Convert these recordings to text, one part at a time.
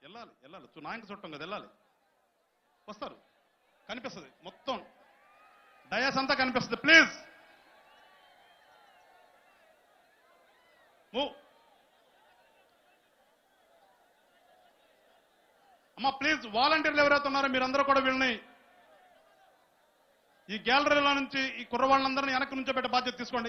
వెళ్ళాలి వెళ్ళాలి చు- నాయక చుట్టం కదా వెళ్ళాలి వస్తారు కనిపిస్తుంది మొత్తం డయాస్ అంతా కనిపిస్తుంది ప్లీజ్ మూవ్ అమ్మా ప్లీజ్ వాలంటీర్లు ఎవరైతే ఉన్నారో మీరందరూ కూడా వీళ్ళని ఈ గ్యాలరీలో నుంచి ఈ కుర్రవాళ్ళందరినీ వెనక్కి నుంచో పెట్టే బాధ్యత తీసుకోండి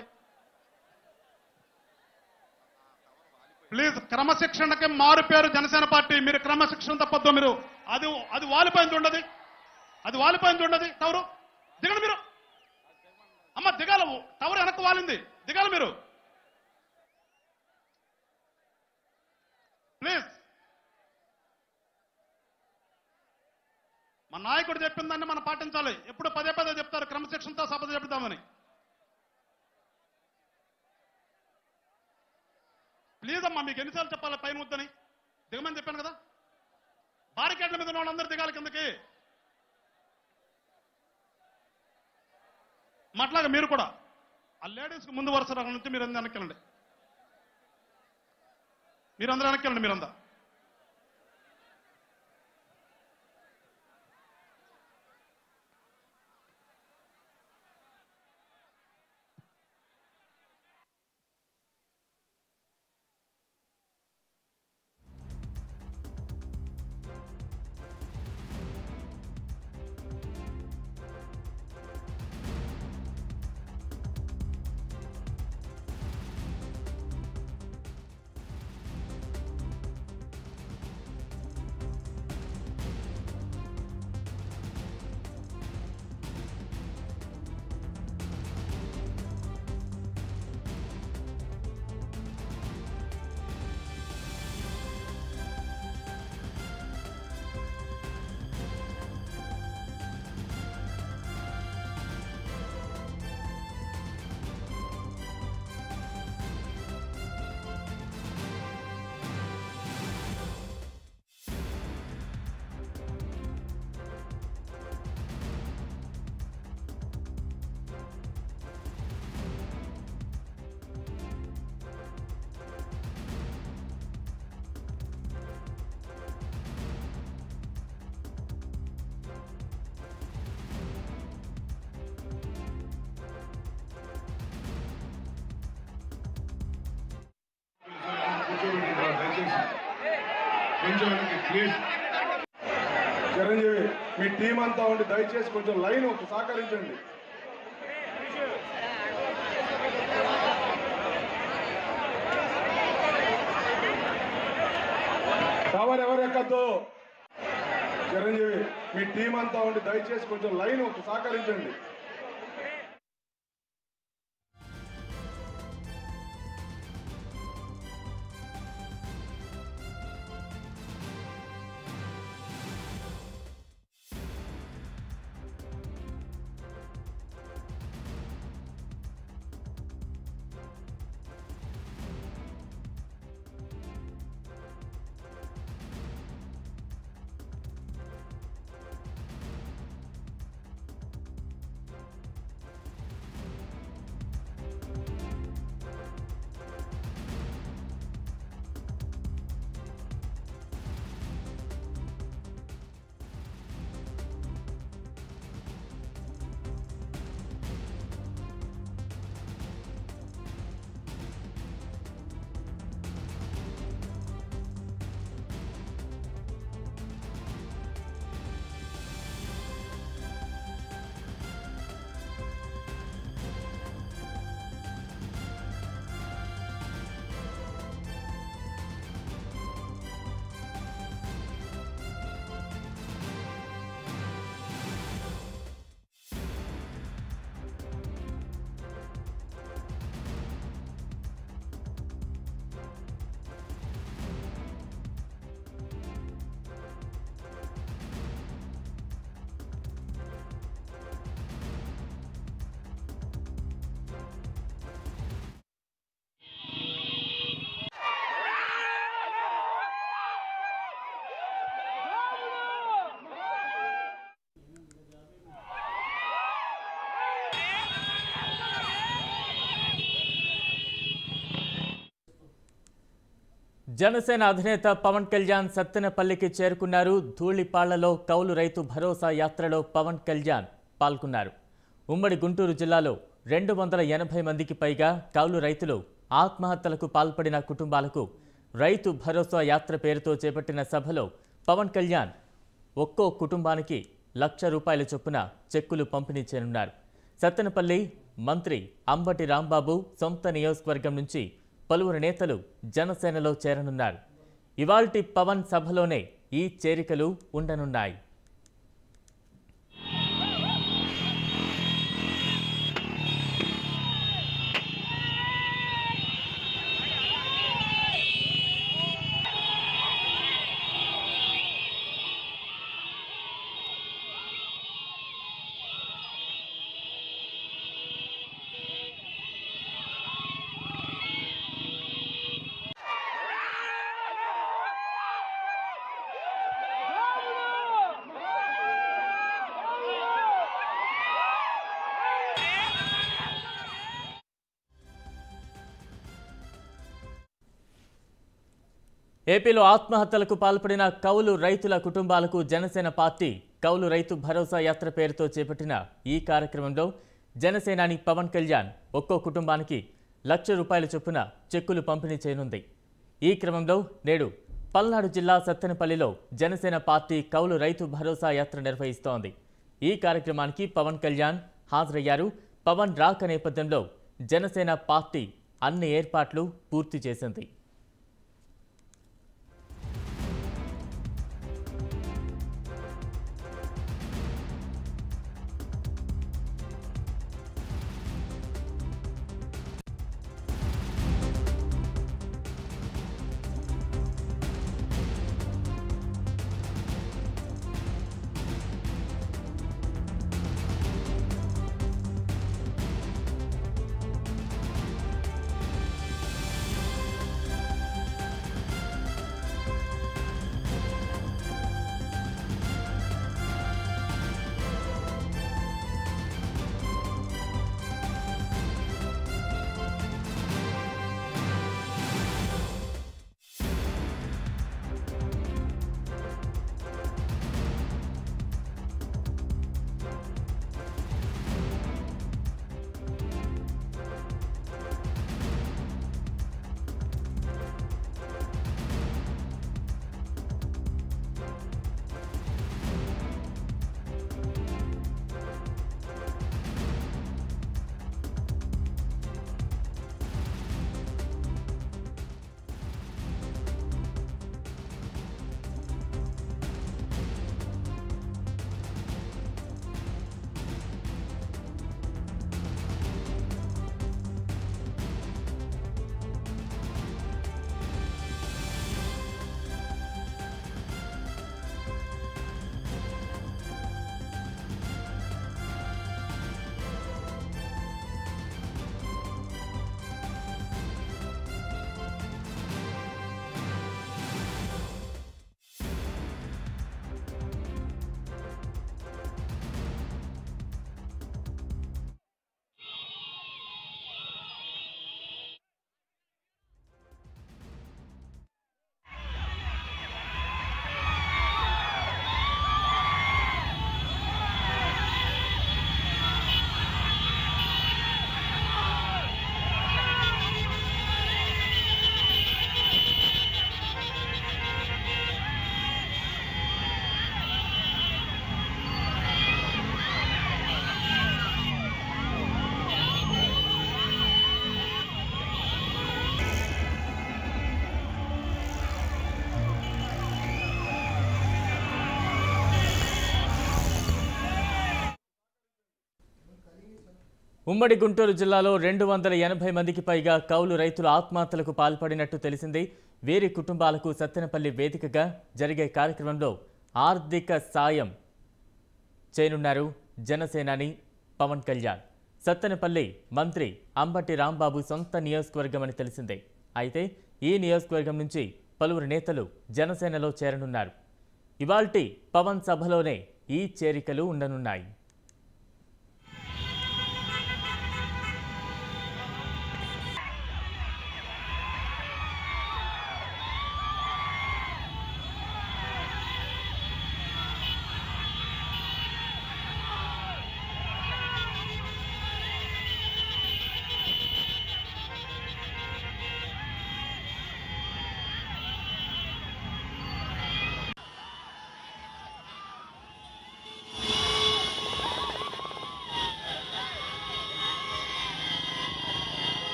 ప్లీజ్ క్రమశిక్షణకి మారు పేరు జనసేన పార్టీ మీరు క్రమశిక్షణ తప్పొద్దు మీరు అది అది వాలిపోయింది ఉండదు అది వాలిపోయింది ఉండదు టవరు దిగండి మీరు అమ్మ దిగాల టవర్ వెనక్కి వాలింది దిగాలి మీరు ప్లీజ్ మన నాయకుడు చెప్పిన దాన్ని మనం పాటించాలి ఎప్పుడు పదే పదే చెప్తారు క్రమశిక్షణతో సభ చెప్తామని ప్లీజ్ అమ్మా మీకు ఎన్నిసార్లు చెప్పాలి పైన వద్దని దిగమని చెప్పాను కదా బారికేడ్ల మీద ఉన్న వాళ్ళందరూ దిగాలి కిందకి మాట్లాగా మీరు కూడా ఆ లేడీస్కి ముందు వరుస రకం నుంచి మీరు అందరూ వెనక్కి వెళ్ళండి మీరందరూ వెనక్కి వెళ్ళండి మీరంతా కూర్చోబెట్టుకుంటారు దయచేసి కొంచెం వెనక్కి ప్లీజ్ చిరంజీవి మీ టీం అంతా ఉండి దయచేసి కొంచెం లైన్ సహకరించండి టవర్ ఎవరు ఎక్కద్దు చిరంజీవి మీ టీం అంతా ఉండి దయచేసి కొంచెం లైన్ సహకరించండి జనసేన అధినేత పవన్ కళ్యాణ్ సత్తెనపల్లికి చేరుకున్నారు ధూళిపాళ్లలో కౌలు రైతు భరోసా యాత్రలో పవన్ కళ్యాణ్ పాల్గొన్నారు ఉమ్మడి గుంటూరు జిల్లాలో రెండు వందల ఎనభై మందికి పైగా కౌలు రైతులు ఆత్మహత్యలకు పాల్పడిన కుటుంబాలకు రైతు భరోసా యాత్ర పేరుతో చేపట్టిన సభలో పవన్ కళ్యాణ్ ఒక్కో కుటుంబానికి లక్ష రూపాయల చొప్పున చెక్కులు పంపిణీ చేయనున్నారు సత్తెనపల్లి మంత్రి అంబటి రాంబాబు సొంత నియోజకవర్గం నుంచి పలువురు నేతలు జనసేనలో చేరనున్నారు ఇవాల్టి పవన్ సభలోనే ఈ చేరికలు ఉండనున్నాయి ఏపీలో ఆత్మహత్యలకు పాల్పడిన కౌలు రైతుల కుటుంబాలకు జనసేన పార్టీ కౌలు రైతు భరోసా యాత్ర పేరుతో చేపట్టిన ఈ కార్యక్రమంలో జనసేనాని పవన్ కళ్యాణ్ ఒక్కో కుటుంబానికి లక్ష రూపాయల చొప్పున చెక్కులు పంపిణీ చేయనుంది ఈ క్రమంలో నేడు పల్నాడు జిల్లా సత్తెనపల్లిలో జనసేన పార్టీ కౌలు రైతు భరోసా యాత్ర నిర్వహిస్తోంది ఈ కార్యక్రమానికి పవన్ కళ్యాణ్ హాజరయ్యారు పవన్ రాక నేపథ్యంలో జనసేన పార్టీ అన్ని ఏర్పాట్లు పూర్తి చేసింది ఉమ్మడి గుంటూరు జిల్లాలో రెండు వందల ఎనభై మందికి పైగా కౌలు రైతులు ఆత్మహత్యలకు పాల్పడినట్టు తెలిసింది వీరి కుటుంబాలకు సత్తెనపల్లి వేదికగా జరిగే కార్యక్రమంలో ఆర్థిక సాయం చేయనున్నారు జనసేనాని పవన్ కళ్యాణ్ సత్తెనపల్లి మంత్రి అంబటి రాంబాబు సొంత నియోజకవర్గం అని తెలిసిందే అయితే ఈ నియోజకవర్గం నుంచి పలువురు నేతలు జనసేనలో చేరనున్నారు ఇవాల్టి పవన్ సభలోనే ఈ చేరికలు ఉండనున్నాయి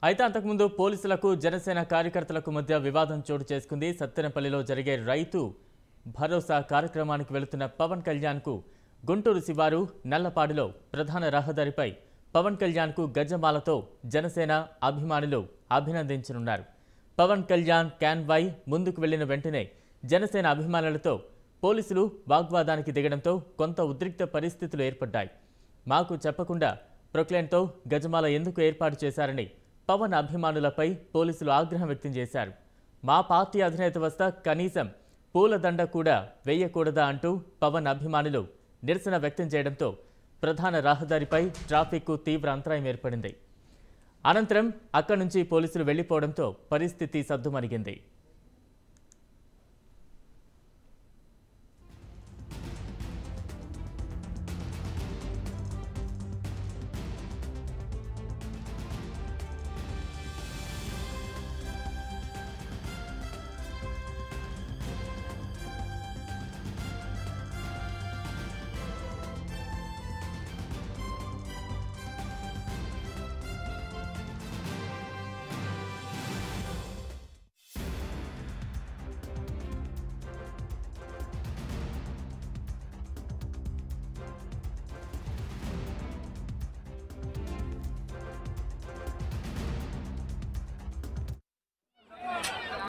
అయితే అంతకుముందు పోలీసులకు జనసేన కార్యకర్తలకు మధ్య వివాదం చోటు చేసుకుంది సత్తెనపల్లిలో జరిగే రైతు భరోసా కార్యక్రమానికి వెళుతున్న పవన్ కళ్యాణ్కు గుంటూరు శివారు నల్లపాడులో ప్రధాన రహదారిపై పవన్ కళ్యాణ్కు గజమాలతో జనసేన అభిమానులు అభినందించనున్నారు పవన్ కళ్యాణ్ క్యాన్వాయ్ ముందుకు వెళ్లిన వెంటనే జనసేన అభిమానులతో పోలీసులు వాగ్వాదానికి దిగడంతో కొంత ఉద్రిక్త పరిస్థితులు ఏర్పడ్డాయి మాకు చెప్పకుండా ప్రొక్లైన్తో గజమాల ఎందుకు ఏర్పాటు చేశారని పవన్ అభిమానులపై పోలీసులు ఆగ్రహం వ్యక్తం చేశారు మా పార్టీ అధినేత వస్తా కనీసం పూలదండ కూడా వేయకూడదా అంటూ పవన్ అభిమానులు నిరసన వ్యక్తం చేయడంతో ప్రధాన రహదారిపై ట్రాఫిక్కు తీవ్ర అంతరాయం ఏర్పడింది అనంతరం అక్కడి నుంచి పోలీసులు వెళ్లిపోవడంతో పరిస్థితి సద్దుమణిగింది